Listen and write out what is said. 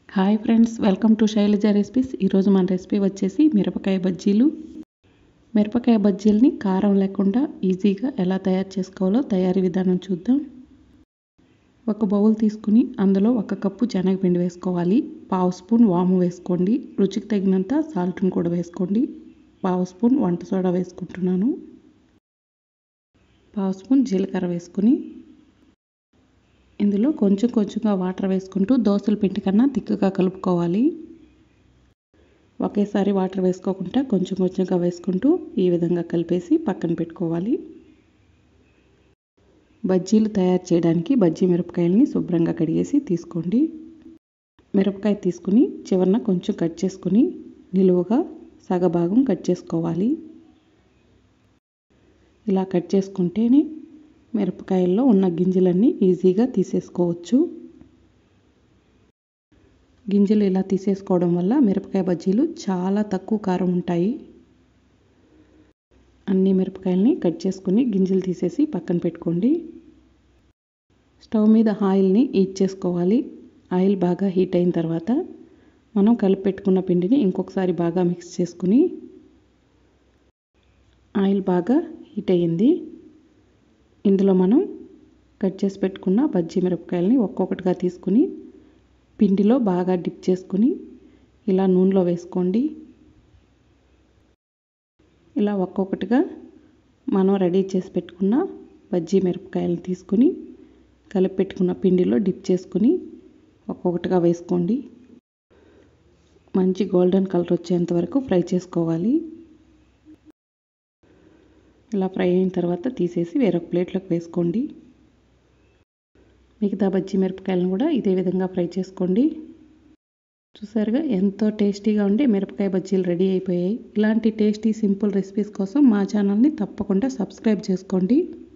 hi friends welcome to Shailaja recipes ఈరోజు మన recipe వచ్చేసి మిరపకాయ బజ్జీలు మిరపకాయ బజ్జీలని కారం లేకుండా ఈజీగా ఎలా తయారు చేసుకోవాలో తయారీ విధానం చూద్దాం ఒక బౌల్ తీసుకుని అందులో ఒక కప్పు శనగపిండి వేసుకోవాలి పావు స్పూన్ వాము వేసుకోండి రుచికి తగినంత సాల్ట్ని కూడా వేసుకోండి పావు స్పూన్ వంట సోడా వేసుకుంటున్నాను పావు స్పూన్ జీలకర్ర వేసుకుని ఇందులో కొంచెం కొంచెంగా వాటర్ వేసుకుంటూ దోశల పిండి కన్నా తిక్కుగా కలుపుకోవాలి ఒకేసారి వాటర్ వేసుకోకుండా కొంచెం కొంచెంగా వేసుకుంటూ ఈ విధంగా కలిపేసి పక్కన పెట్టుకోవాలి బజ్జీలు తయారు చేయడానికి బజ్జీ మిరపకాయలని శుభ్రంగా కడిగేసి తీసుకోండి మిరపకాయ తీసుకుని చివరన కొంచెం కట్ చేసుకుని నిలువుగా సగభాగం కట్ చేసుకోవాలి ఇలా కట్ చేసుకుంటేనే మిరపకాయల్లో ఉన్న గింజలన్నీ ఈజీగా తీసేసుకోవచ్చు గింజలు ఇలా తీసేసుకోవడం వల్ల మిరపకాయ బజ్జీలు చాలా తక్కువ కారం ఉంటాయి అన్ని మిరపకాయలని కట్ చేసుకుని గింజలు తీసేసి పక్కన పెట్టుకోండి స్టవ్ మీద ఆయిల్ని హీట్ చేసుకోవాలి ఆయిల్ బాగా హీట్ అయిన తర్వాత మనం కలిపి పెట్టుకున్న పిండిని ఇంకొకసారి బాగా మిక్స్ చేసుకుని ఆయిల్ బాగా హీట్ అయ్యింది ఇందులో మనం కట్ చేసి పెట్టుకున్న బజ్జీ మిరపకాయలని ఒక్కొక్కటిగా తీసుకుని పిండిలో బాగా డిప్ చేసుకుని ఇలా నూనెలో వేసుకోండి ఇలా ఒక్కొక్కటిగా మనం రెడీ చేసి పెట్టుకున్న బజ్జీ మిరపకాయలు తీసుకుని కలిపి పెట్టుకున్న పిండిలో డిప్ చేసుకుని ఒక్కొక్కటిగా వేసుకోండి మంచి గోల్డెన్ కలర్ వచ్చేంత వరకు ఫ్రై చేసుకోవాలి ఇలా ఫ్రై అయిన తర్వాత తీసేసి వేరొక ప్లేట్లోకి వేసుకోండి మిగతా బజ్జీ మిరపకాయలను కూడా ఇదే విధంగా ఫ్రై చేసుకోండి చూసారుగా ఎంతో టేస్టీగా ఉండే మిరపకాయ బజ్జీలు రెడీ అయిపోయాయి ఇలాంటి టేస్టీ సింపుల్ రెసిపీస్ కోసం మా ఛానల్ని తప్పకుండా సబ్స్క్రైబ్ చేసుకోండి